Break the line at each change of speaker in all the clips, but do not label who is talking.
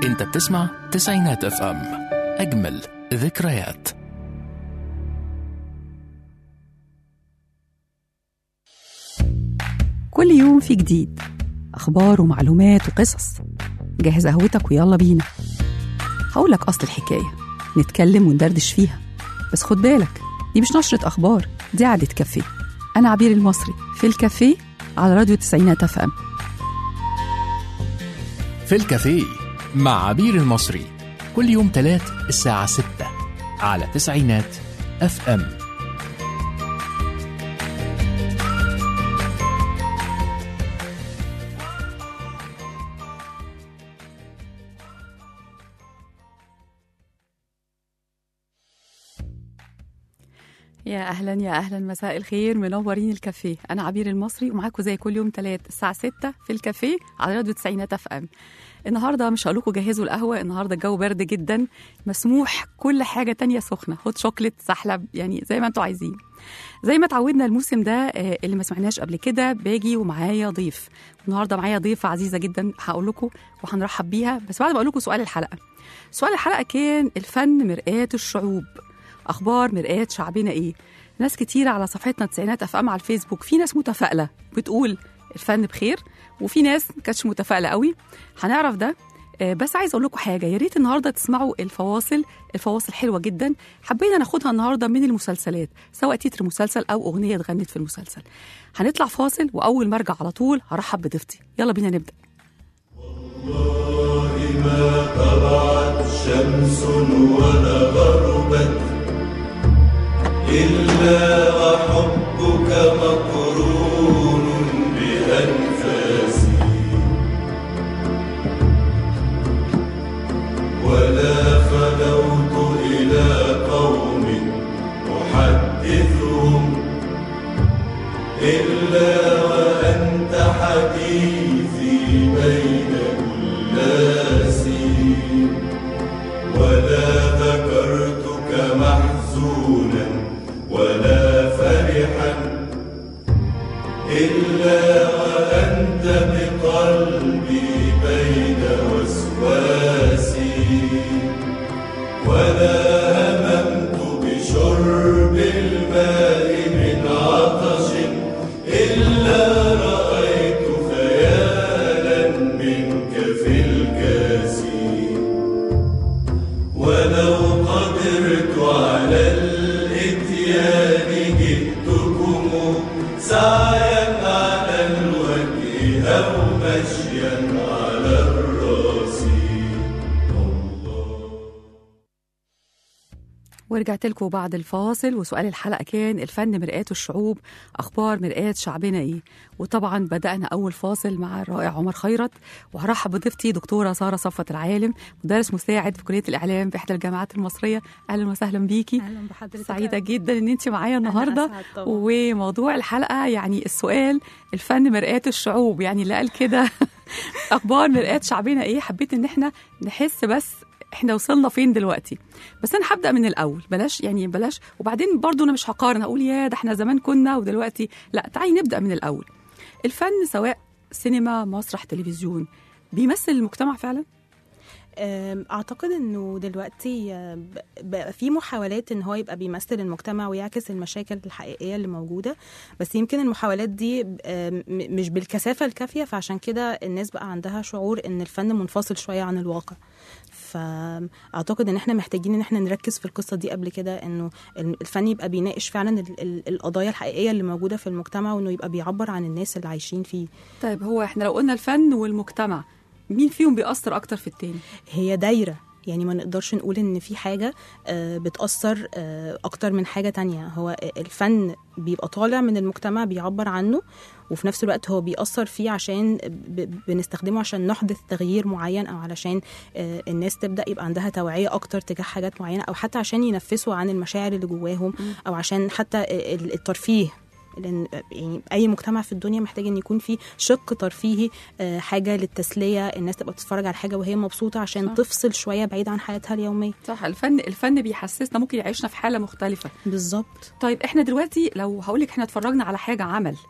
انت بتسمع تسعينات اف ام اجمل ذكريات
كل يوم في جديد أخبار ومعلومات وقصص جهز قهوتك ويلا بينا هقولك أصل الحكاية نتكلم وندردش فيها بس خد بالك دي مش نشرة أخبار دي قعدة كافيه أنا عبير المصري في الكافيه على راديو تسعينات اف ام
في الكافيه مع عبير المصري كل يوم تلات الساعة 6 على تسعينات اف ام
يا اهلا يا اهلا مساء الخير منورين الكافيه انا عبير المصري ومعاكم زي كل يوم تلات الساعه 6 في الكافيه على راديو تسعينات اف ام النهارده مش هقول لكم جهزوا القهوه النهارده الجو برد جدا مسموح كل حاجه تانية سخنه هوت شوكليت سحلب يعني زي ما انتوا عايزين زي ما اتعودنا الموسم ده آه، اللي ما سمعناش قبل كده باجي ومعايا ضيف النهارده معايا ضيفه عزيزه جدا هقول لكم وهنرحب بيها بس بعد ما اقول لكم سؤال الحلقه سؤال الحلقه كان الفن مرآة الشعوب اخبار مرآة شعبنا ايه ناس كتيرة على صفحتنا تسعينات اف ام على الفيسبوك في ناس متفائله بتقول الفن بخير وفي ناس ما كانتش متفائله قوي هنعرف ده آه، بس عايز اقول لكم حاجه يا ريت النهارده تسمعوا الفواصل الفواصل حلوه جدا حبينا ناخدها النهارده من المسلسلات سواء تتر مسلسل او اغنيه اتغنت في المسلسل هنطلع فاصل واول ما ارجع على طول هرحب بضيفتي يلا بينا نبدا
ما طلعت شمس ولا غربت إلا وحبك مقرون بأنفاسي ولا خلوت إلى قوم أحدثهم إلا وأنت حديثي بين الناس ولا ذكرتك محزونا ولا فرحا إلا وأنت بقلبي بين وسواسي ولا هممت بشرب الماء من عطش إلا رأيت خيالا منك في الكاس ولو قدرت على الاتيان جئتكم سعيا على الوجه أو مشيا على الراس
ورجعت لكم بعد الفاصل وسؤال الحلقة كان الفن مرآة الشعوب أخبار مرآة شعبنا إيه وطبعا بدأنا أول فاصل مع الرائع عمر خيرت وهرحب بضيفتي دكتورة سارة صفة العالم مدرس مساعد في كلية الإعلام في إحدى الجامعات المصرية أهلا وسهلا بيكي
اهلا بحضرتك
سعيدة جدا إن أنت معايا النهاردة
أسعد طبعاً.
وموضوع الحلقة يعني السؤال الفن مرآة الشعوب يعني اللي قال كده أخبار مرآة شعبنا إيه حبيت إن إحنا نحس بس احنا وصلنا فين دلوقتي بس انا هبدا من الاول بلاش يعني بلاش وبعدين برضو انا مش هقارن هقول يا ده احنا زمان كنا ودلوقتي لا تعالي نبدا من الاول الفن سواء سينما مسرح تلفزيون بيمثل المجتمع فعلا
أم، اعتقد انه دلوقتي آه، ب- بقى في محاولات ان هو يبقى بيمثل المجتمع ويعكس المشاكل الحقيقيه اللي موجوده بس يمكن المحاولات دي آم، م- مش بالكثافه الكافيه فعشان كده الناس بقى عندها شعور ان الفن منفصل شويه عن الواقع فاعتقد ان احنا محتاجين ان احنا نركز في القصه دي قبل كده انه الفن يبقى بيناقش فعلا ال- ال- القضايا الحقيقيه اللي موجوده في المجتمع وانه يبقى بيعبر عن الناس اللي عايشين فيه
طيب هو احنا لو قلنا الفن والمجتمع مين فيهم بيأثر اكتر في التاني
هي دايرة يعني ما نقدرش نقول ان في حاجة آه، بتأثر آه، اكتر من حاجة تانية هو الفن بيبقى طالع من المجتمع بيعبر عنه وفي نفس الوقت هو بيأثر فيه عشان ب- بنستخدمه عشان نحدث تغيير معين او علشان آه، الناس تبدأ يبقى عندها توعية اكتر تجاه حاجات معينة او حتى عشان ينفسوا عن المشاعر اللي جواهم او عشان حتى ال- الترفيه لان يعني اي مجتمع في الدنيا محتاج ان يكون في شق ترفيهي آه، حاجه للتسليه الناس تبقى بتتفرج على حاجه وهي مبسوطه عشان
صح.
صح. تفصل شويه بعيد عن حياتها اليوميه
صح الفن الفن بيحسسنا ممكن يعيشنا في حاله مختلفه
بالظبط
طيب احنا دلوقتي لو هقول لك احنا اتفرجنا على حاجه عمل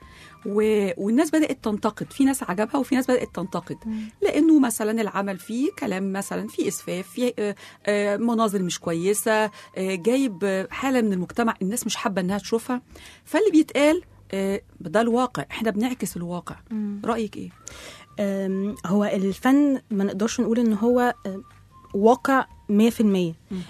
و... والناس بدات تنتقد في ناس عجبها وفي ناس بدات تنتقد لانه مثلا العمل فيه كلام مثلا فيه اسفاف فيه آه، آه، مناظر مش كويسه آه، جايب آه، حاله من المجتمع الناس مش حابه انها تشوفها فاللي بيتقال آه، ده الواقع احنا بنعكس الواقع رايك ايه
أم، هو الفن ما نقدرش نقول ان هو أم، واقع 100%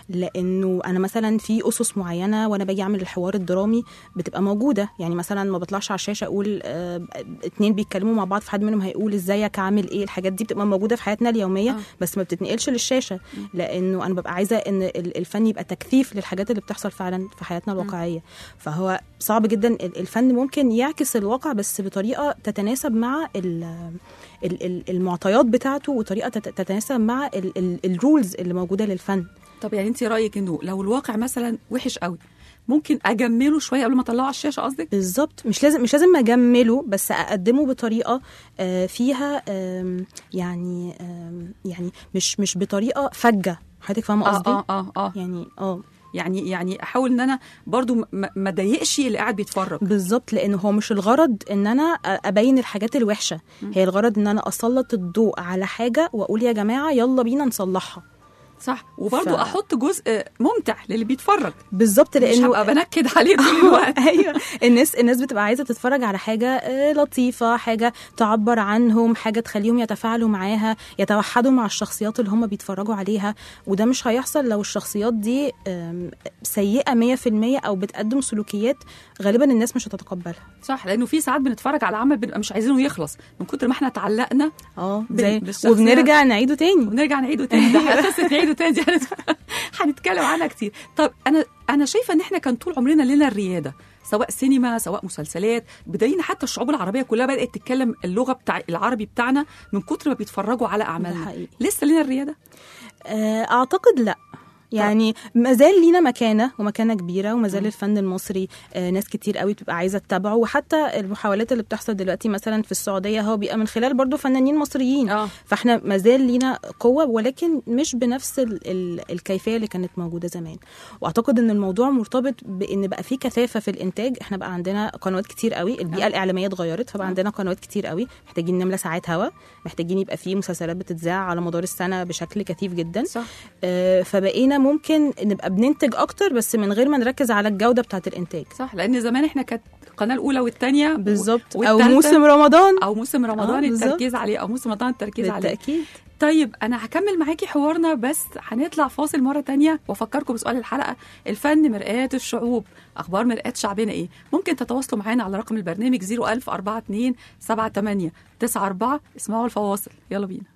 لانه انا مثلا في اسس معينه وانا باجي اعمل الحوار الدرامي بتبقى موجوده يعني مثلا ما بطلعش على الشاشه اقول آه، اتنين بيتكلموا مع بعض في حد منهم هيقول ازيك عامل ايه الحاجات دي بتبقى موجوده في حياتنا اليوميه
آه.
بس ما بتتنقلش للشاشه لانه انا ببقى عايزه ان ال- الفن يبقى تكثيف للحاجات اللي بتحصل فعلا في حياتنا الواقعيه فهو صعب جدا ال- الفن ممكن يعكس الواقع بس بطريقه تتناسب مع ال- ال- ال- المعطيات بتاعته وطريقه تت- تتناسب مع ال- ال- الرولز اللي موجوده للفن
طب يعني انت رايك انه لو الواقع مثلا وحش قوي ممكن اجمله شويه قبل ما اطلعه على الشاشه قصدك
بالظبط مش لازم مش لازم اجمله بس اقدمه بطريقه آه، فيها آم، يعني آم، يعني مش مش بطريقه فجه حضرتك فاهمه
اه
قصدي
اه اه اه
يعني اه
يعني يعني احاول ان انا برضو م- م- ما اضايقش اللي قاعد بيتفرج
بالظبط لانه هو مش الغرض ان انا ابين الحاجات الوحشه هي الغرض ان انا اسلط الضوء على حاجه واقول يا جماعه يلا بينا نصلحها
صح وبرضو
ف-
احط جزء ممتع للي بيتفرج
بالظبط
مش
لانه
هبقى بنكد عليه طول الوقت
ايوه الناس الناس بتبقى عايزه تتفرج على حاجه آه، لطيفه حاجه تعبر عنهم حاجه تخليهم يتفاعلوا معاها يتوحدوا مع الشخصيات اللي هم بيتفرجوا عليها وده مش هيحصل لو الشخصيات دي آم، سيئه 100% او بتقدم سلوكيات غالبا الناس مش هتتقبلها
صح لانه في ساعات بنتفرج على عمل بنبقى مش عايزينه يخلص من كتر ما احنا اتعلقنا
اه
بال-
زي
بالشخصية.
وبنرجع نعيده تاني
ونرجع نعيده تاني ده قصه نعيده تاني دي هنت- هنتكلم عنها كتير طب انا انا شايفه ان احنا كان طول عمرنا لنا الرياده سواء سينما سواء مسلسلات بدليل حتى الشعوب العربيه كلها بدات تتكلم اللغه بتاع العربي بتاعنا من كتر ما بيتفرجوا على اعمالنا
حقيقي.
لسه لنا الرياده
آه، اعتقد لا يعني ما زال لينا مكانه ومكانه كبيره وما زال الفن المصري آه، ناس كتير قوي بتبقى عايزه تتابعه وحتى المحاولات اللي بتحصل دلوقتي مثلا في السعوديه هو بيبقى من خلال برضو فنانين مصريين
اه
فاحنا ما زال لينا قوه ولكن مش بنفس ال ال الكيفيه اللي كانت موجوده زمان واعتقد ان الموضوع مرتبط بان بقى في كثافه في الانتاج احنا بقى عندنا قنوات كتير قوي البيئه
آه.
الاعلاميه اتغيرت فبقى
آه.
عندنا قنوات كتير قوي محتاجين نملى ساعات هوا محتاجين يبقى في مسلسلات بتتذاع على مدار السنه بشكل كثيف جدا
صح
آه، فبقينا ممكن نبقى بننتج اكتر بس من غير ما نركز على الجوده بتاعه الانتاج
صح لان زمان احنا كانت القناه الاولى والثانيه
بالظبط او
والتالتة-
موسم رمضان
او موسم رمضان
آه، بالظبط.
التركيز عليه او موسم رمضان التركيز عليه
بالتاكيد
طيب انا هكمل معاكي حوارنا بس هنطلع فاصل مره تانية وافكركم بسؤال الحلقه الفن مرآة الشعوب اخبار مرآة شعبنا ايه ممكن تتواصلوا معانا على رقم البرنامج 01042 78 94 اسمعوا الفواصل يلا بينا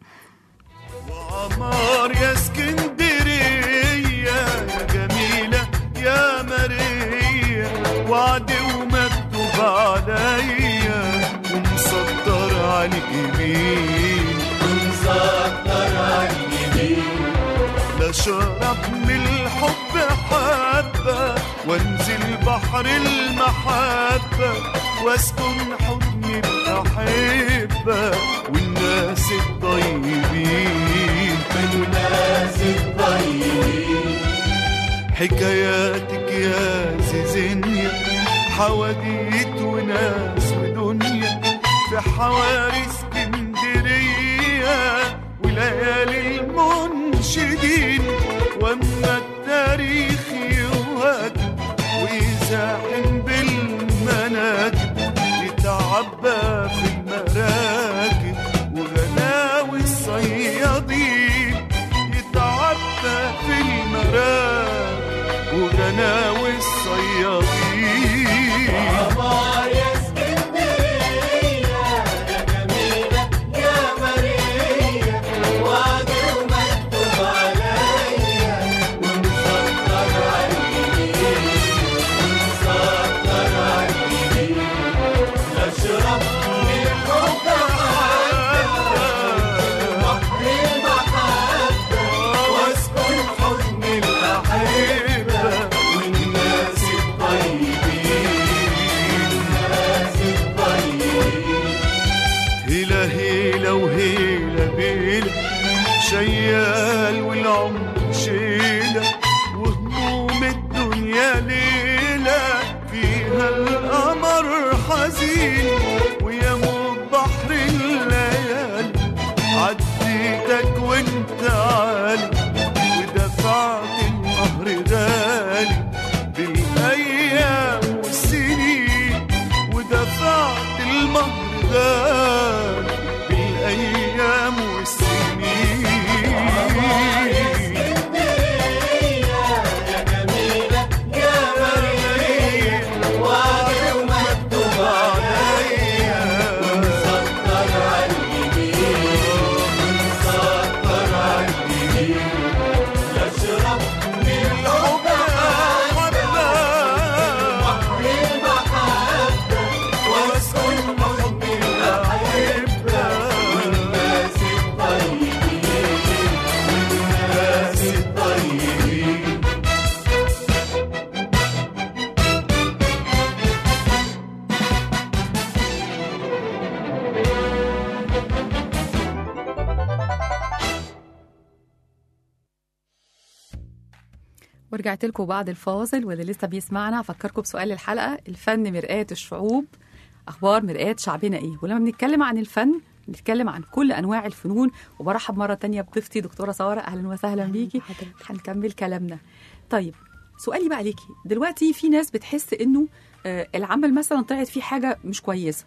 وعمار يا اسكندرية يا جميلة يا ماريا وعد ومكتوب عليا ومسطر على اليمين ومسطر على اليمين لا شرب من الحب حبة وانزل بحر المحبة واسكن حضن الأحبة والناس الطيبين والناس الطيبين حكاياتك يا زيزينيا حواديت وناس ودنيا في حواري اسكندرية وليالي المنشدين واما التاريخ يوهج ويزاحم بالمناكب يتعبى في المراكب وغلاوي الصيادين يتعبى في المراكب وغناوي الصيادين واسكن حضن الأحبة والناس الطيبين الناس الطيبين هيلا هيلا وهيلا بيلا شيال والعمر شيلة وهموم الدنيا ليلة فيها القمر حزين تعالي ودفعت النهر غالي بالايام والسنين ودفعت المهر غالي بالايام والسنين
ورجعت لكم بعد الفاصل واللي لسه بيسمعنا هفكركم بسؤال الحلقه الفن مرآة الشعوب اخبار مرآة شعبنا ايه ولما بنتكلم عن الفن بنتكلم عن كل انواع الفنون وبرحب مره تانية بضيفتي دكتوره ساره اهلا وسهلا بيكي هنكمل كلامنا طيب سؤالي بقى ليكي دلوقتي في ناس بتحس انه آه، العمل مثلا طلعت فيه حاجه مش كويسه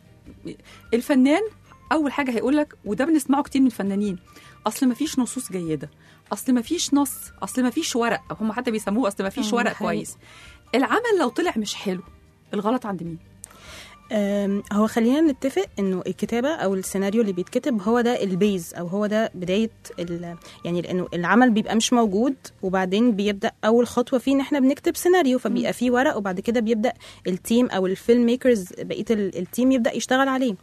الفنان اول حاجه هيقول لك وده بنسمعه كتير من الفنانين اصل ما فيش نصوص جيده اصل ما فيش نص اصل ما فيش ورق هم حتى بيسموه اصل ما فيش
آه، ده
ورق
حقيقي.
كويس العمل لو طلع مش حلو الغلط عند مين
أم، هو خلينا نتفق انه الكتابه او السيناريو اللي بيتكتب هو ده البيز او هو ده بدايه ال- يعني لانه العمل بيبقى مش موجود وبعدين بيبدا اول خطوه فيه ان احنا بنكتب سيناريو فبيبقى فيه ورق وبعد كده بيبدا التيم او الفيلم ميكرز بقيه ال- التيم يبدا يشتغل عليه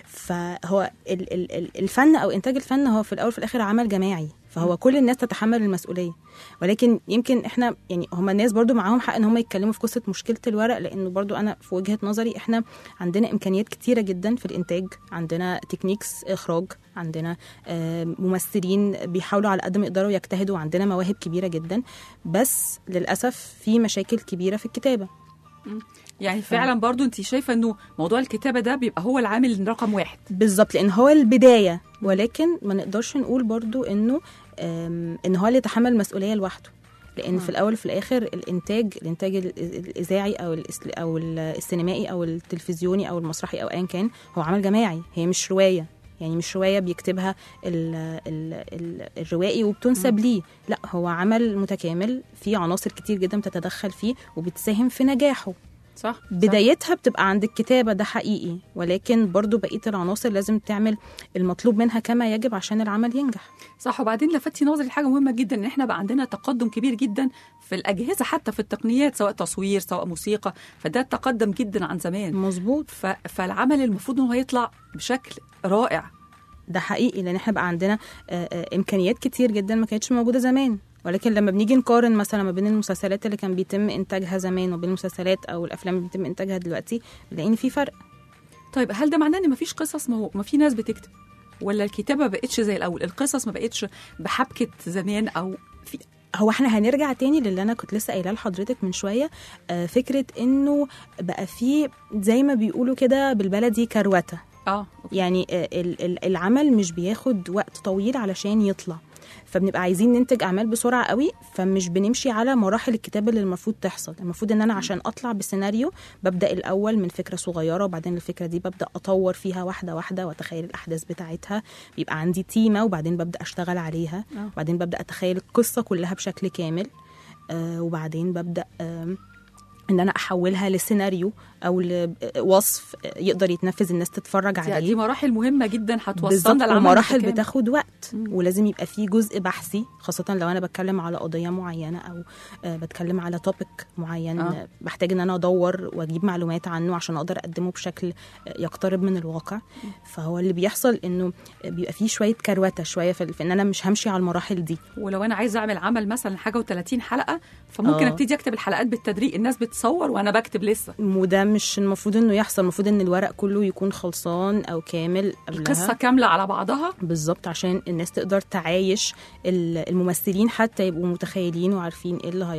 فهو ال- ال- ال- الفن او انتاج الفن هو في الاول وفي الاخر عمل جماعي فهو كل الناس تتحمل المسؤوليه ولكن يمكن احنا يعني هم الناس برضو معاهم حق ان هم يتكلموا في قصه مشكله الورق لانه برضو انا في وجهه نظري احنا عندنا امكانيات كتيره جدا في الانتاج عندنا تكنيكس اخراج عندنا آه، ممثلين بيحاولوا على قد ما يقدروا يجتهدوا عندنا مواهب كبيره جدا بس للاسف في مشاكل كبيره في الكتابه
يعني فعلا برضو انت شايفه انه موضوع الكتابه ده بيبقى هو العامل رقم واحد
بالظبط لان هو البدايه ولكن ما نقدرش نقول برضو انه آم، ان هو اللي يتحمل المسؤوليه لوحده لان في الاول وفي الاخر الانتاج الانتاج ال- الاذاعي او الإس- او ال- السينمائي او التلفزيوني او المسرحي او ايا كان هو عمل جماعي هي مش روايه يعني مش روايه بيكتبها ال ال ال الروائي وبتنسب ليه لا هو عمل متكامل فيه عناصر كتير جدا بتتدخل فيه وبتساهم في نجاحه
صح
بدايتها بتبقى عند الكتابة ده حقيقي ولكن برضو بقية العناصر لازم تعمل المطلوب منها كما يجب عشان العمل ينجح
صح وبعدين لفتي نظري لحاجه مهمه جدا ان احنا بقى عندنا تقدم كبير جدا في الاجهزه حتى في التقنيات سواء تصوير سواء موسيقى فده تقدم جدا عن زمان
مظبوط
ف... فالعمل المفروض ان هو يطلع بشكل رائع
ده حقيقي لان احنا بقى عندنا آه، آه، امكانيات كتير جدا ما كانتش موجودة زمان ولكن لما بنيجي نقارن مثلا ما بين المسلسلات اللي كان بيتم انتاجها زمان وبين المسلسلات او الافلام اللي بيتم انتاجها دلوقتي بنلاقي ان في فرق
طيب هل ده معناه ان مفيش قصص ما, هو ما في ناس بتكتب ولا الكتابه ما بقتش زي الاول القصص ما بقتش بحبكه زمان او في
هو احنا هنرجع تاني للي انا كنت لسه قايلاه لحضرتك من شويه آه، فكره انه بقى في زي ما بيقولوا كده بالبلدي كروته
اه أوكي.
يعني آه، ال- ال- العمل مش بياخد وقت طويل علشان يطلع فبنبقى عايزين ننتج اعمال بسرعه قوي فمش بنمشي على مراحل الكتابه اللي المفروض تحصل المفروض ان انا عشان اطلع بسيناريو ببدا الاول من فكره صغيره وبعدين الفكره دي ببدا اطور فيها واحده واحده واتخيل الاحداث بتاعتها بيبقى عندي تيمه وبعدين ببدا اشتغل عليها
آه.
وبعدين ببدا اتخيل القصه كلها بشكل كامل آه وبعدين ببدا آم، ان انا احولها لسيناريو او لوصف يقدر يتنفذ الناس تتفرج
دي,
عليه
دي مراحل مهمه جدا هتوصلنا
بالظبط
للعمل
ومراحل
المتكامل.
بتاخد وقت
مم.
ولازم يبقى فيه جزء بحثي خاصة لو أنا بتكلم على قضية معينة أو آه، بتكلم على توبيك معين
آه.
آه. بحتاج إن أنا أدور وأجيب معلومات عنه عشان أقدر أقدمه بشكل آه، يقترب من الواقع فهو اللي بيحصل إنه بيبقى فيه شوية كروتة شوية في في إن أنا مش همشي على المراحل دي
ولو انا عايزه اعمل عمل مثلا حاجه و30 حلقه فممكن
آه.
ابتدي اكتب الحلقات بالتدريج الناس بتصور وانا بكتب لسه
وده مش المفروض إنه يحصل المفروض إن الورق كله يكون خلصان أو كامل قبلها
القصه كامله على بعضها
بالظبط عشان الناس تقدر تعايش ال- الممثلين حتى يبقوا متخيلين وعارفين ايه اللي هيحصل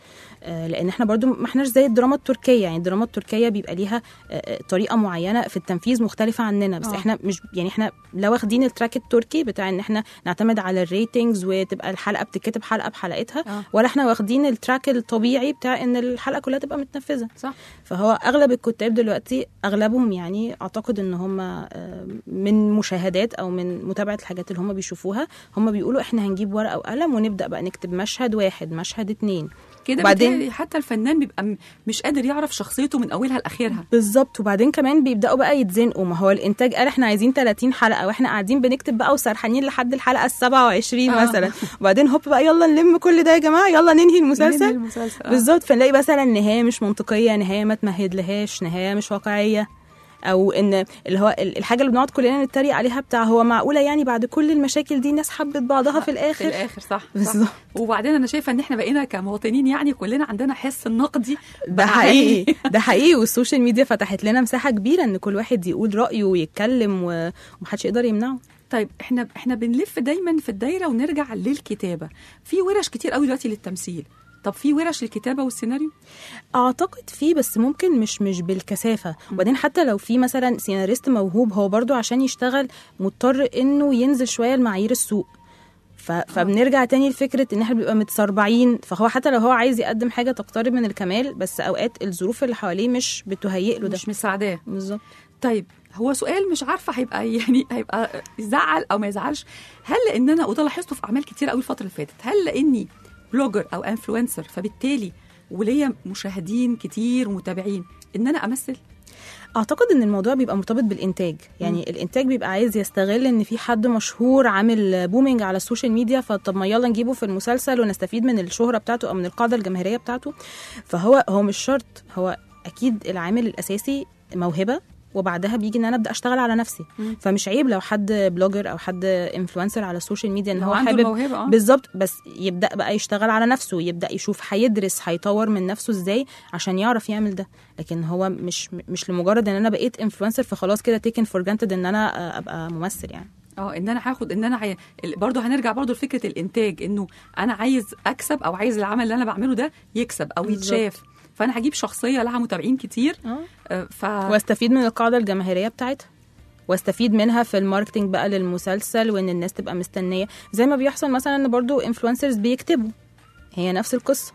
آه، لان احنا برضو ما احناش زي الدراما التركيه يعني الدراما التركيه بيبقى ليها آه، آه، طريقه معينه في التنفيذ مختلفه عننا بس
آه.
احنا مش يعني احنا لا واخدين التراك التركي بتاع ان احنا نعتمد على الريتنجز وتبقى الحلقه بتتكتب حلقه بحلقتها
آه.
ولا احنا واخدين التراك الطبيعي بتاع ان الحلقه كلها تبقى متنفذه
صح
فهو اغلب الكتاب دلوقتي اغلبهم يعني اعتقد ان هم آه، من مشاهدات او من متابعه الحاجات اللي هم بيشوفوها هم بيقولوا احنا هنجيب ورقه وقلم ونبدا بقى نكتب مشهد واحد مشهد اتنين
كده
وبعدين-
بعدين حتى الفنان بيبقى م- مش قادر يعرف شخصيته من اولها لاخرها
بالظبط وبعدين كمان بيبداوا بقى يتزنقوا ما هو الانتاج قال احنا عايزين 30 حلقه واحنا قاعدين بنكتب بقى وسرحانين لحد الحلقه ال 27
آه.
مثلا وبعدين هوب بقى يلا نلم كل ده يا جماعه يلا ننهي المسلسل
المسلسل آه.
بالظبط فنلاقي مثلا نهايه مش منطقيه نهايه ما تمهد لهاش نهايه مش واقعيه او ان اللي هو ال- الحاجه اللي بنقعد كلنا نتريق عليها بتاع هو معقوله يعني بعد كل المشاكل دي الناس حبت بعضها في
في
الاخر
الاخر صح, صح.
بالظبط.
وبعدين انا شايفه ان احنا بقينا كمواطنين يعني كلنا عندنا حس النقدي
ده
بقى
حقيقي ده حقيقي والسوشيال ميديا فتحت لنا مساحه كبيره ان كل واحد يقول رايه ويتكلم و- ومحدش يقدر يمنعه
طيب احنا احنا بنلف دايما في الدايره ونرجع للكتابه في ورش كتير قوي دلوقتي للتمثيل طب في ورش للكتابه والسيناريو
اعتقد فيه بس ممكن مش مش بالكثافه وبعدين حتى لو في مثلا سيناريست موهوب هو برضو عشان يشتغل مضطر انه ينزل شويه لمعايير السوق ف... فبنرجع تاني لفكره ان احنا بنبقى متسربعين فهو حتى لو هو عايز يقدم حاجه تقترب من الكمال بس اوقات الظروف اللي حواليه مش بتهيئ له ده
مش مساعداه
بالظبط
طيب هو سؤال مش عارفه هيبقى يعني هيبقى يزعل او ما يزعلش هل لان انا وده لاحظته في اعمال كتير قوي الفتره اللي فاتت هل لاني بلوجر او انفلونسر فبالتالي وليا مشاهدين كتير ومتابعين ان انا امثل
اعتقد ان الموضوع بيبقى مرتبط بالانتاج يعني
مم.
الانتاج بيبقى عايز يستغل ان في حد مشهور عامل بومينج على السوشيال ميديا فطب ما يلا نجيبه في المسلسل ونستفيد من الشهره بتاعته او من القاعده الجماهيريه بتاعته فهو هو مش شرط هو اكيد العامل الاساسي موهبه وبعدها بيجي ان انا ابدا اشتغل على نفسي
مم.
فمش عيب لو حد بلوجر او حد انفلونسر على السوشيال ميديا ان
لو
هو
عنده
حابب
الموهبه اه
بالظبط بس يبدا بقى يشتغل على نفسه يبدا يشوف هيدرس هيطور من نفسه ازاي عشان يعرف يعمل ده لكن هو مش مش لمجرد ان انا بقيت انفلونسر فخلاص كده تيكن فور جرانتد ان انا آه، ابقى ممثل يعني
اه ان انا هاخد ان انا عاي... برضه هنرجع برضه لفكره الانتاج انه انا عايز اكسب او عايز العمل اللي انا بعمله ده يكسب او
بالظبط.
يتشاف فانا هجيب شخصيه لها متابعين كتير
اه
آه، ف
واستفيد من القاعده الجماهيريه بتاعتها واستفيد منها في الماركتينج بقى للمسلسل وان الناس تبقى مستنيه زي ما بيحصل مثلا ان برضو انفلونسرز بيكتبوا هي نفس القصه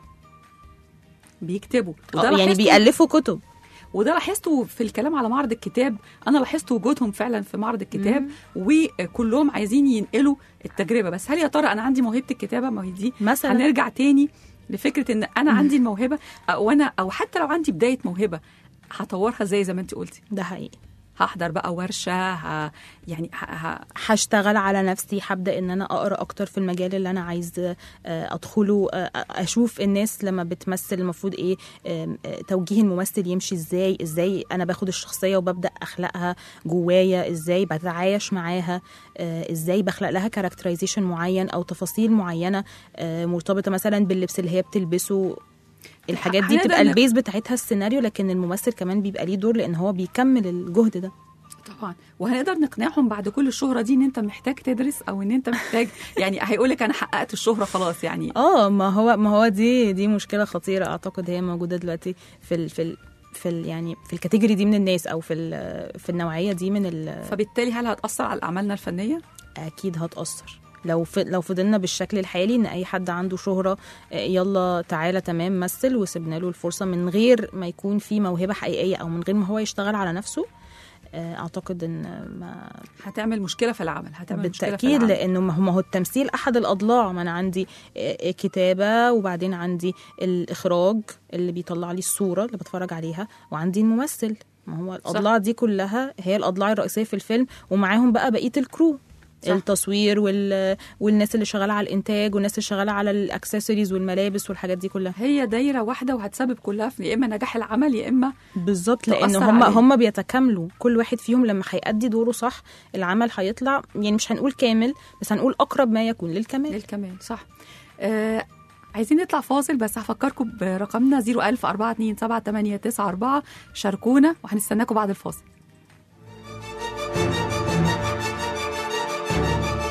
بيكتبوا
آه، يعني
لاحظته-
بيألفوا كتب
وده لاحظته في الكلام على معرض الكتاب انا لاحظت وجودهم فعلا في معرض الكتاب وكلهم عايزين ينقلوا التجربه بس هل يا ترى انا عندي موهبه الكتابه ما هي دي
مثلا
هنرجع تاني لفكره ان انا عندي الموهبه او انا او حتى لو عندي بدايه موهبه هطورها ازاي زي ما انت قلتي
ده حقيقي
هحضر بقى ورشه ه... يعني ه... ه...
هشتغل على نفسي هبدا ان انا اقرا اكتر في المجال اللي انا عايز آه، ادخله آه، اشوف الناس لما بتمثل المفروض ايه آم، آه، توجيه الممثل يمشي ازاي ازاي انا باخد الشخصيه وببدا اخلقها جوايا ازاي بتعايش معاها آه، ازاي بخلق لها كاركترايزيشن معين او تفاصيل معينه آه، مرتبطه مثلا باللبس اللي هي بتلبسه الحاجات دي
هنقدر
بتبقى
ن-
البيز بتاعتها السيناريو لكن الممثل كمان بيبقى ليه دور لان هو بيكمل الجهد ده
طبعا وهنقدر نقنعهم بعد كل الشهره دي ان انت محتاج تدرس او ان انت محتاج يعني هيقول لك انا حققت الشهره خلاص يعني
اه ما هو ما هو دي دي مشكله خطيره اعتقد هي موجوده دلوقتي في ال في ال في ال يعني في الكاتيجوري دي من الناس او في ال- في النوعيه دي من ال
فبالتالي هل هتاثر على اعمالنا الفنيه
اكيد هتاثر لو ف... لو فضلنا بالشكل الحالي ان اي حد عنده شهره آه، يلا تعالى تمام مثل وسيبنا له الفرصه من غير ما يكون في موهبه حقيقيه او من غير ما هو يشتغل على نفسه آه، اعتقد ان ما
هتعمل مشكله في العمل هتعمل مشكله في
بالتاكيد
العمل.
لانه ما هو ما هو التمثيل احد الاضلاع ما انا عندي آه، كتابه وبعدين عندي الاخراج اللي بيطلع لي الصوره اللي بتفرج عليها وعندي الممثل ما هو الاضلاع دي كلها هي الاضلاع الرئيسيه في الفيلم ومعاهم بقى بقيه الكرو
صح.
التصوير وال... والناس اللي شغاله على الانتاج والناس اللي شغاله على الاكسسوارز والملابس والحاجات دي كلها
هي دايره واحده وهتسبب كلها في يا اما نجاح العمل يا اما
بالظبط
تؤثر
لان هم
عليه.
هم بيتكاملوا كل واحد فيهم لما هيأدي دوره صح العمل هيطلع يعني مش هنقول كامل بس هنقول اقرب ما يكون للكمال
للكمال صح آه عايزين نطلع فاصل بس هفكركم برقمنا 010427894 شاركونا وهنستناكم بعد الفاصل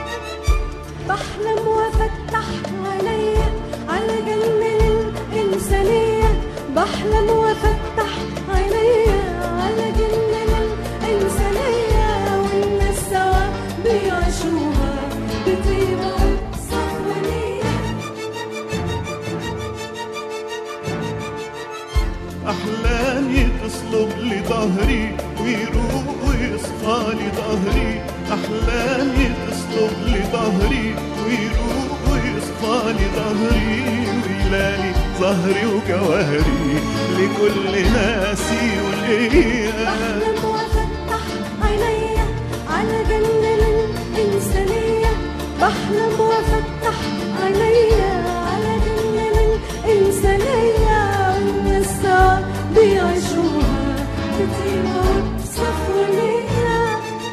بحلم وافتح عينيا على جنة الإنسان بحلم وافتح عينيا على جنة الإنسانية والناس سوا بيعيشوها بطيبة وصفونية
أحلامي تصلب لي ظهري ويروق ويصفى لي ظهري أحلامي تصلب لي ظهري ويروق ويصفى لي ظهري ويلالي ظهري وجوهري لكل ناسي وليا
بحلم وافتح عينيا على جنة الإنسانية بحلم وافتح عينيا على جنة الإنسانية والناس سوا بيعيشوها بطيبة وصفونية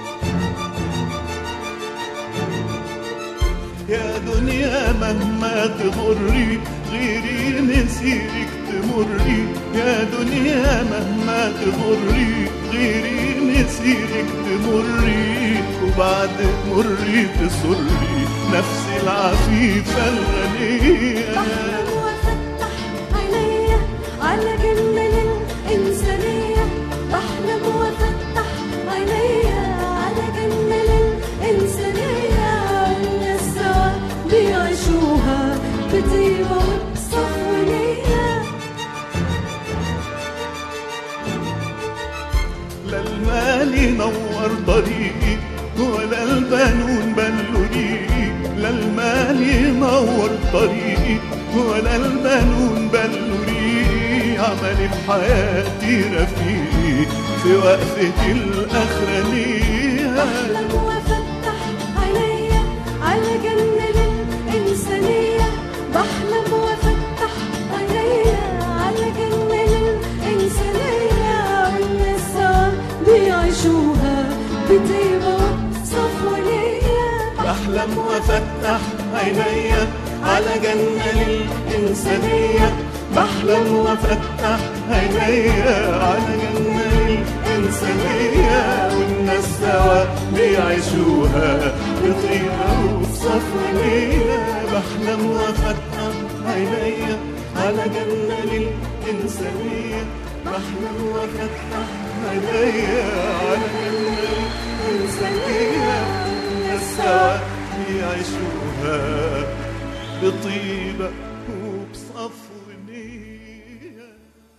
يا دنيا مهما تغري غيري مسيرك تمري يا دنيا مهما تغري غيري مسيرك تمري وبعد مري تسري نفسي العفيفة الغنية
بحلم وافتح عينيا على جنة الإنسانية بحلم وافتح عينيا على جنة الإنسانية والناس سوا بيعيشوها بطيبة وصفونية
لا المال ينور طريقي ولا البنون بلوريقي لا المال ينور طريقي ولا البنون بلوريقي عملي في حياتي رفيقي في وقفتي الأخرانية
بحلم وافتح عينيا على جنة الإنسانية بحلم وافتح عينيا على جنة الإنسانية والناس سوا بيعيشوها بطيبة وصفونية
بحلم وافتح عينيا على جنة الإنسانية بحلم وافتح عينيا على جنة الإنسانية والناس سوا بيعيشوها بطيبة وبصفونية بحلم وافتح عينيا على جنة الإنسانية بحلم وافتح عينيا على جنة الإنسانية والناس سوا بيعيشوها بطيبة وبصفونية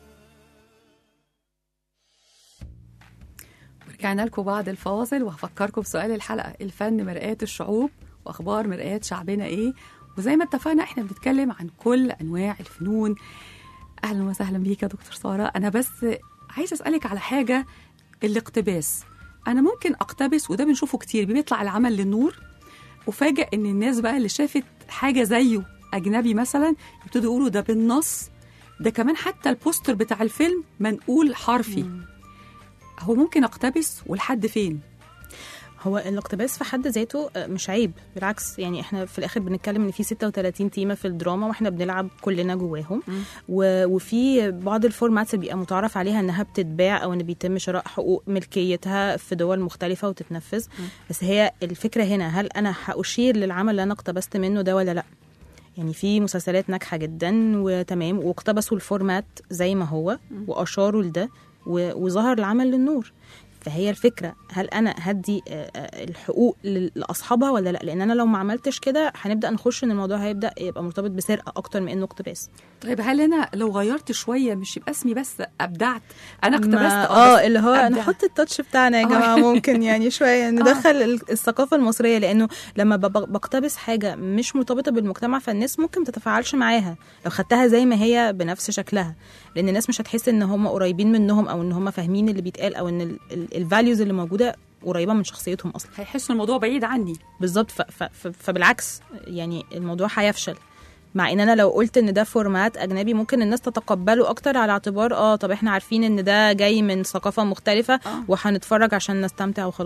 رجعنا لكم بعد الفاصل وهفكركم بسؤال الحلقة الفن مرآة الشعوب وأخبار مرآة شعبنا إيه وزي ما اتفقنا إحنا بنتكلم عن كل أنواع الفنون أهلا وسهلا بيك يا دكتور سارة أنا بس عايزة أسألك على حاجة الاقتباس أنا ممكن أقتبس وده بنشوفه كتير بيطلع العمل للنور وفاجئ إن الناس بقى اللي شافت حاجة زيه أجنبي مثلا يبتدوا يقولوا ده بالنص ده كمان حتى البوستر بتاع الفيلم منقول حرفي هو ممكن اقتبس ولحد فين
هو الاقتباس في حد ذاته آه، مش عيب بالعكس يعني احنا في الاخر بنتكلم ان في 36 تيمه في الدراما واحنا بنلعب كلنا جواهم و- وفي بعض الفورماتس اللي بيبقى متعارف عليها انها بتتباع او ان بيتم شراء حقوق ملكيتها في دول مختلفه وتتنفذ بس هي الفكره هنا هل انا هاشير للعمل اللي انا اقتبست منه ده ولا لا يعني في مسلسلات ناجحه جدا وتمام واقتبسوا الفورمات زي ما هو واشاروا لده و- وظهر العمل للنور فهي الفكره هل انا هدي آه، آه، الحقوق لل- لاصحابها ولا لا لان انا لو ما عملتش كده هنبدا نخش ان الموضوع هيبدا يبقى مرتبط بسرقه اكتر من انه اقتباس
طيب هل انا لو غيرت شويه مش يبقى اسمي بس ابدعت انا اقتبست
ما-
اه
اه
بس
اللي هو
أبدع.
نحط التاتش بتاعنا يا
آه.
جماعه ممكن يعني شويه ندخل ال- الثقافه المصريه لانه لما بب- بقتبس حاجه مش مرتبطه بالمجتمع فالناس ممكن ما تتفاعلش معاها لو خدتها زي ما هي بنفس شكلها لان الناس مش هتحس ان هم قريبين منهم او ان هم فاهمين اللي بيتقال او ان الفاليوز اللي موجوده قريبه من شخصيتهم اصلا
هيحسوا الموضوع بعيد عني
بالظبط ف- ف- ف- فبالعكس يعني الموضوع هيفشل مع ان انا لو قلت ان ده فورمات اجنبي ممكن الناس تتقبله اكتر على اعتبار اه طب احنا عارفين ان ده جاي من ثقافه مختلفه
آه.
وهنتفرج عشان نستمتع وخلاص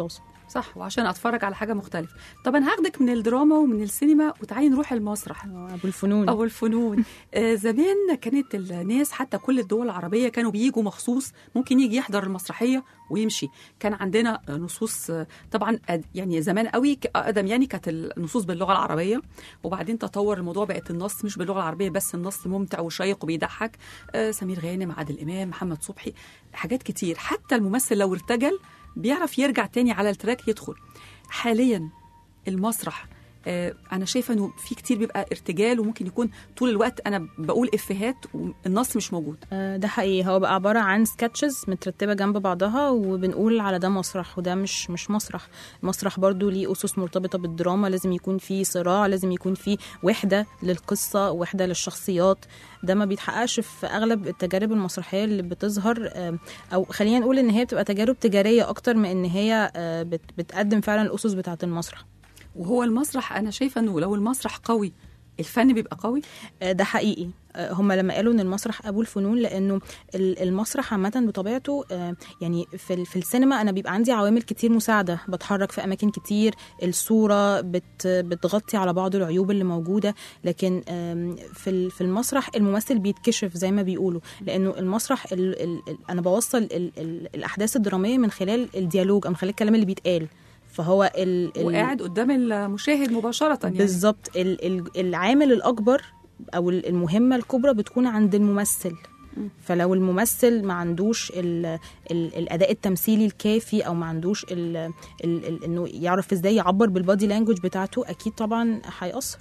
صح وعشان اتفرج على حاجه مختلفه طب انا هاخدك من الدراما ومن السينما وتعالي نروح المسرح
آه، ابو الفنون
او الفنون آه زمان كانت الناس حتى كل الدول العربيه كانوا بيجوا مخصوص ممكن يجي يحضر المسرحيه ويمشي كان عندنا آه، نصوص آه، طبعا أد- يعني زمان قوي ك- اقدم يعني كانت النصوص باللغه العربيه وبعدين تطور الموضوع بقت النص مش باللغه العربيه بس النص ممتع وشيق وبيضحك آه سمير غانم عادل امام محمد صبحي حاجات كتير حتى الممثل لو ارتجل بيعرف يرجع تاني على التراك يدخل حاليا المسرح آه، انا شايفه انه في كتير بيبقى ارتجال وممكن يكون طول الوقت انا بقول افيهات والنص مش موجود
آه، ده حقيقي هو بقى عبارة عن سكتشز مترتبة جنب بعضها وبنقول على ده مسرح وده مش مش مسرح المسرح برضو ليه أسس مرتبطة بالدراما لازم يكون فيه صراع لازم يكون فيه وحدة للقصة وحدة للشخصيات ده ما بيتحققش في أغلب التجارب المسرحية اللي بتظهر آه، أو خلينا نقول إن هي بتبقى تجارب تجارية أكتر من إن هي آه، بت- بتقدم فعلا الأسس بتاعة المسرح
وهو المسرح انا شايفه انه لو المسرح قوي الفن بيبقى قوي
آه، ده حقيقي آه، هم لما قالوا ان المسرح ابو الفنون لانه ال- المسرح عامه بطبيعته آه، يعني في ال- في السينما انا بيبقى عندي عوامل كتير مساعده بتحرك في اماكن كتير الصوره بت بتغطي على بعض العيوب اللي موجوده لكن آم، في ال- في المسرح الممثل بيتكشف زي ما بيقولوا لانه المسرح ال ال ال انا بوصل ال ال الاحداث الدراميه من خلال الديالوج او من خلال الكلام اللي بيتقال فهو ال ال-
وقاعد قدام المشاهد مباشره يعني
بالظبط ال- ال- العامل الاكبر او ال- المهمه الكبرى بتكون عند الممثل فلو الممثل ما عندوش ال ال الاداء التمثيلي الكافي او ما عندوش ال ال ال انه يعرف ازاي يعبر بالبادي لانجوج بتاعته اكيد طبعا هيأثر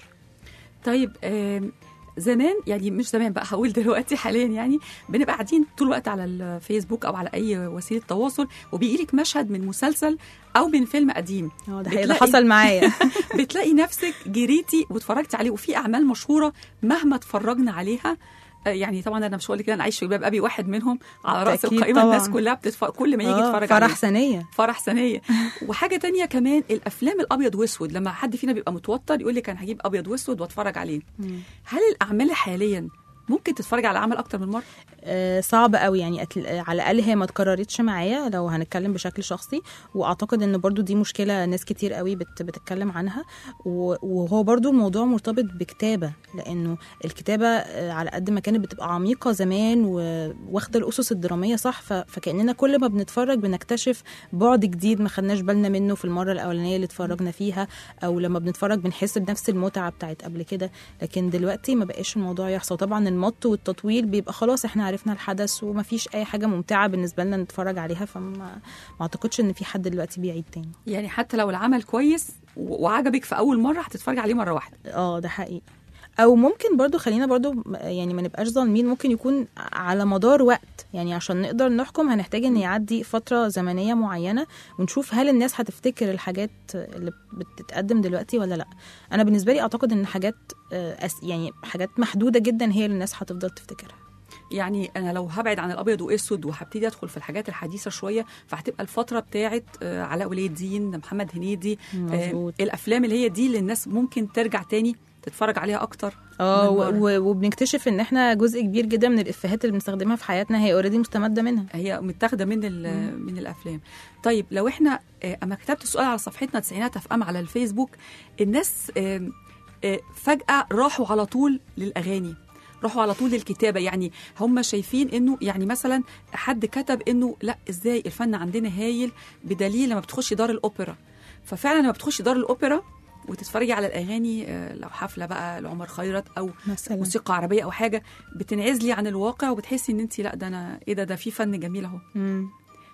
طيب آم، زمان يعني مش زمان بقى هقول دلوقتي حاليا يعني بنبقى قاعدين طول الوقت على الفيسبوك او على اي وسيله تواصل وبيجي لك مشهد من مسلسل او من فيلم قديم
اه ده حقيقي، ده
بتلاقي-
حصل معايا
بتلاقي نفسك جريتي واتفرجتي عليه وفي اعمال مشهوره مهما اتفرجنا عليها آه، يعني طبعا انا مش هقول لك انا عايش في جلباب ابي واحد منهم على راس
بالتأكيد
القائمه
طبعاً.
الناس كلها بتتفرج كل ما يجي
آه،
يتفرج عليه
فرح ثانيه
فرح ثانيه وحاجه تانية كمان الافلام الابيض واسود لما حد فينا بيبقى متوتر يقول لك انا هجيب ابيض واسود واتفرج عليه هل الاعمال حاليا ممكن تتفرج على عمل اكتر من مره
آه، صعب قوي يعني أتل... آه، على الاقل هي ما اتكررتش معايا لو هنتكلم بشكل شخصي واعتقد ان برضو دي مشكله ناس كتير قوي بت... بتتكلم عنها و... وهو برضو الموضوع مرتبط بكتابه لانه الكتابه آه، على قد ما كانت بتبقى عميقه زمان واخده الاسس الدراميه صح ف... فكاننا كل ما بنتفرج بنكتشف بعد جديد ما خدناش بالنا منه في المره الاولانيه اللي اتفرجنا فيها او لما بنتفرج بنحس بنفس المتعه بتاعت قبل كده لكن دلوقتي ما بقاش الموضوع يحصل طبعا المط والتطويل بيبقى خلاص احنا عرفنا الحدث وما فيش اي حاجه ممتعه بالنسبه لنا نتفرج عليها فما ما اعتقدش ان في حد دلوقتي بيعيد تاني
يعني حتى لو العمل كويس و- وعجبك في اول مره هتتفرج عليه مره واحده
اه ده حقيقي او ممكن برضو خلينا برضو م- يعني ما نبقاش ظالمين ممكن يكون على مدار وقت يعني عشان نقدر نحكم هنحتاج ان يعدي فتره زمنيه معينه ونشوف هل الناس هتفتكر الحاجات اللي بتتقدم دلوقتي ولا لا انا بالنسبه لي اعتقد ان حاجات آه، أس- يعني حاجات محدوده جدا هي اللي الناس هتفضل تفتكرها
يعني انا لو هبعد عن الابيض واسود وهبتدي ادخل في الحاجات الحديثه شويه فهتبقى الفتره بتاعه آه، علاء ولي الدين محمد هنيدي آه،
مظبوط.
الافلام اللي هي دي اللي الناس ممكن ترجع تاني تتفرج عليها اكتر
اه
من
و-
مرة.
و- وبنكتشف ان احنا جزء كبير جدا من الافيهات اللي بنستخدمها في حياتنا هي اوريدي مستمده منها
هي متاخده من ال- من الافلام طيب لو احنا آه، اما كتبت السؤال على صفحتنا تسعينات اف ام على الفيسبوك الناس آم، آه، فجاه راحوا على طول للاغاني راحوا على طول للكتابه يعني هم شايفين انه يعني مثلا حد كتب انه لا ازاي الفن عندنا هايل بدليل لما بتخشي دار الاوبرا ففعلا لما بتخشي دار الاوبرا وتتفرجي على الاغاني آه، لو حفله بقى لعمر خيرت او
مثلا
موسيقى عربيه او حاجه بتنعزلي عن الواقع وبتحسي ان انت لا ده انا ايه ده ده في فن جميل اهو
مم.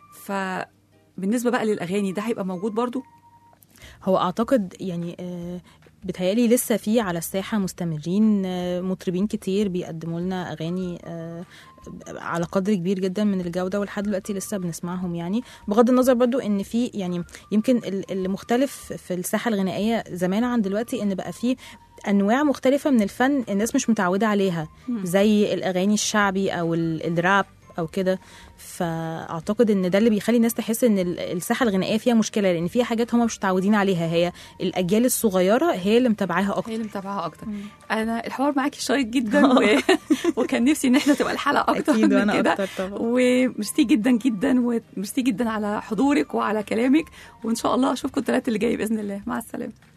فبالنسبه بقى للاغاني ده هيبقى موجود برضو
هو اعتقد يعني آه، بتهيألي لسه في على الساحة مستمرين آه، مطربين كتير بيقدموا لنا أغاني آه، على قدر كبير جدا من الجودة ولحد دلوقتي لسه بنسمعهم يعني بغض النظر برضو ان في يعني يمكن ال- اللي مختلف في الساحة الغنائية زمان عن دلوقتي ان بقى في انواع مختلفة من الفن الناس مش متعودة عليها زي الاغاني الشعبي او ال- الراب او كده فاعتقد ان ده اللي بيخلي الناس تحس ان ال- الساحه الغنائيه فيها مشكله لان فيها حاجات هم مش متعودين عليها هي الاجيال الصغيره هي اللي متابعاها اكتر
هي اللي متابعاها اكتر انا الحوار معاكي شيق جدا و... وكان نفسي ان احنا تبقى الحلقه اكتر
اكيد
من
وانا
كده
اكتر طبعا
وميرسي جدا جدا وميرسي جدا على حضورك وعلى كلامك وان شاء الله اشوفكم الثلاث اللي جاي باذن الله مع السلامه